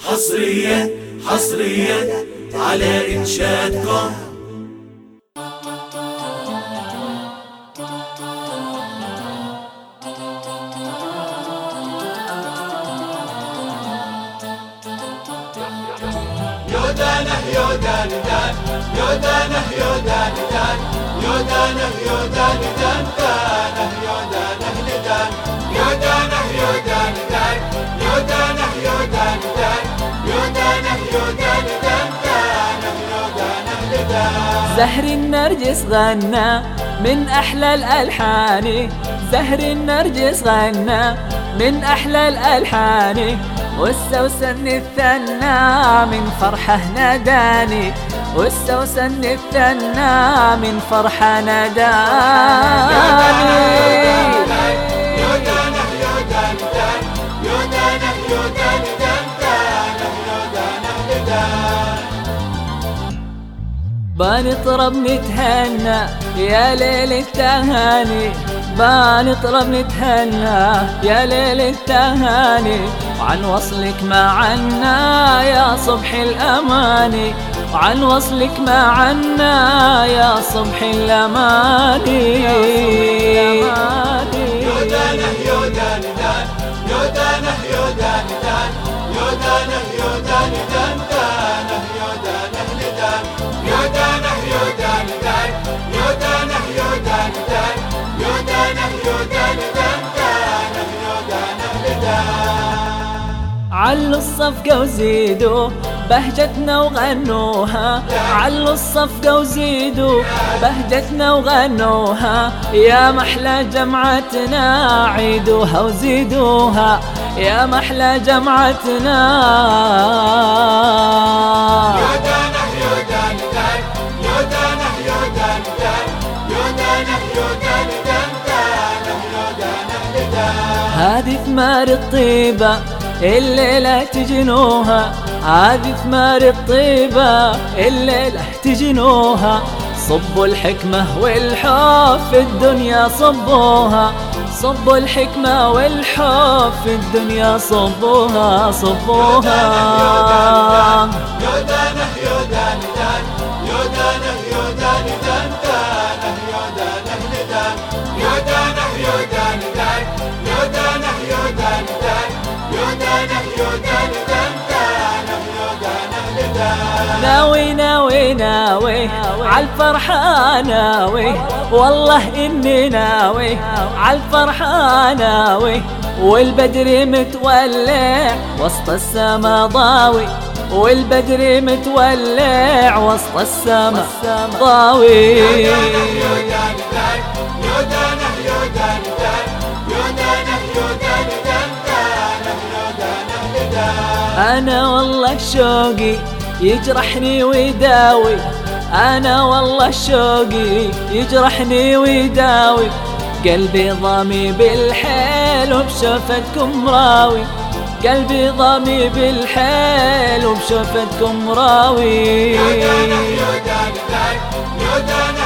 حصريا حصريا على إنشادكم يودانه يودان دان يودانه يودان دان يودانه يودان دان دانه يودانه لدان يودانه يودان دان يودانه يودان دان يودانه يودان دان دانه يودانه لدان زهر النرجس غنى من أحلى الألحان زهر النرجس غنى من أحلى الألحان والسوسن الثنى من فرحة ناداني والسوسن الثنى من فرحة ناداني يودانه يودان دان يودانه يودان دان دانه يودانه لدان بنطرب نتهنى يا ليل التهاني بنطرب نتهنى يا ليل التهاني وعن وصلك معنا يا صبح الأماني وعن وصلك معنا يا صبح الأماني يودانه يودان دان يودانه يودان دان يودانه يودان دان دانه يودانه لدان يودانه يودان دان يودانه يودان دان يودانه يودان دان دانه يودانه لدان علوا الصفقة وزيدوا بهجتنا وغنوها علوا الصفقة وزيدوا بهجتنا وغنوها يا محلى جمعتنا عيدوها وزيدوها يا محلى جمعتنا يودانه يودان دان يودانه يودان دان يودانه يودان دان دانه يودانه لدان هذه ثمار الطيبة الليلة تجنوها هذه ثمار الطيبة الليلة تجنوها صبوا الحكمة والحب في الدنيا صبوها صبوا الحكمة والحب في الدنيا صبوها صبوها يودانه يودان دان يودانه يودان دان دانه يودانه لدان يودانه يودان دان يودانه يودان دان يودانه يودان دان دانه يودانه لدان ناوي ناوي ناوي عالفرحة ناوي والله إني ناوي عالفرحة ناوي والبدر متولع وسط السما ضاوي والبدر متولع وسط السما ضاوي يودان دان يودانه يودان دان يودانه يودان دان دانه يودانه لدان أنا والله شوقي يجرحني ويداوي أنا والله شوقي يجرحني ويداوي قلبي ضامي بالحيل وبشوفتكم راوي قلبي ضامي بالحيل وبشوفتكم راوي يودانه يودان دان يودانه